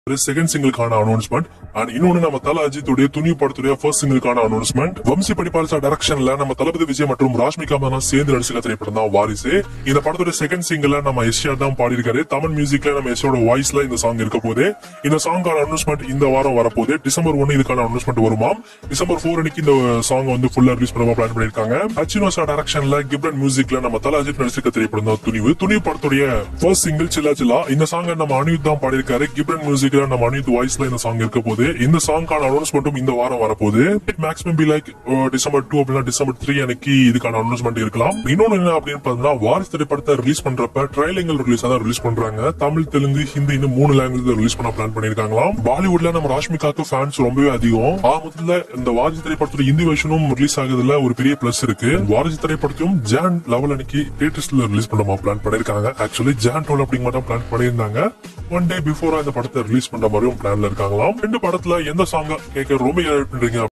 second சிங்கிளுக்கான announcement and இன்னொன்னு நம்ம தல அஜித்துடைய துணி படத்துடைய ஃபர்ஸ்ட் சிங்கிளுக்கான அனௌன்ஸ்மெண்ட் வம்சி படிப்பால்சா டைரக்ஷன்ல நம்ம தளபதி விஜய் மற்றும் ராஷ்மிகா மன்னா சேர்ந்து நடிச்சுக்க திரைப்படம் தான் வாரிசு இந்த படத்தோட செகண்ட் சிங்கிள் நம்ம எஸ்ஆர் தான் பாடியிருக்காரு தமிழ் மியூசிக்ல நம்ம எஸ்ஆரோட வாய்ஸ்ல இந்த சாங் இருக்க போது இந்த சாங்கான அனௌன்ஸ்மெண்ட் இந்த வாரம் வரப்போகுது டிசம்பர் ஒன்னு இதுக்கான அனௌன்ஸ்மெண்ட் வருமாம் டிசம்பர் ஃபோர் அன்னைக்கு இந்த சாங் வந்து ஃபுல்லா ரிலீஸ் பண்ண பிளான் பண்ணிருக்காங்க அச்சினோசா டைரக்ஷன்ல கிப்ரன் மியூசிக்ல நம்ம தல அஜித் நடிச்சிருக்க திரைப்படம் தான் துணிவு துணிவு படத்துடைய ஃபர்ஸ்ட் சிங்கிள் சில்லா சில்லா இந்த சாங் நம்ம அனிருத் தான் பாடியிருக்காரு கிப்ரன் மியூசிக்ல நம்ம அனிருத் வாய்ஸ்ல இந்த சாங் இருக்க போது இந்த சாங்கான அனௌன்ஸ்மெண்ட்டும் இந்த வாரம் வரப்போகுது maximum be like December two அப்படின்னா டிசம்பர் த்ரீ அன்னைக்கு இதுக்கான அனௌன்ஸ்மெண்ட் இருக்கலாம் இன்னொன்னு என்ன அப்படின்னு பார்த்தீங்கன்னா வாரிசு திரைப்படத்தை ரிலீஸ் பண்றப்ப ட்ரைலிங்கல் ரிலீஸ் தான் ரிலீஸ் பண்றாங்க தமிழ் தெலுங்கு ஹிந்தி இன்னும் மூணு லாங்குவேஜ் ரிலீஸ் பண்ண பிளான் பண்ணிருக்காங்களாம் பாலிவுட்ல நம்ம ராஷ்மிகாக்கு ஃபேன்ஸ் ரொம்பவே அதிகம் ஆரம்பத்துல இந்த வாரிசு திரைப்படத்தோட ஹிந்தி வெர்ஷனும் ரிலீஸ் ஆகுதுல ஒரு பெரிய பிளஸ் இருக்கு வாரிசு திரைப்படத்தையும் ஜான் லெவல் அன்னைக்கு தியேட்டர்ஸ்ல ரிலீஸ் பண்ண பிளான் பண்ணிருக்காங்க ஆக்சுவலி ஜான் டுவெல் அப்படிங்க மட்டும் பிளான் பண்ணியிருந்தாங்க ஒன் டே பிஃபோரா இந்த படத்தை ரிலீஸ் பண்ற மாதிரியும் பிளான்ல இருக்காங்களாம் ரெண்டு படத்துல எந்த சாங்க கேட்க ரொம்ப பண்றீங்க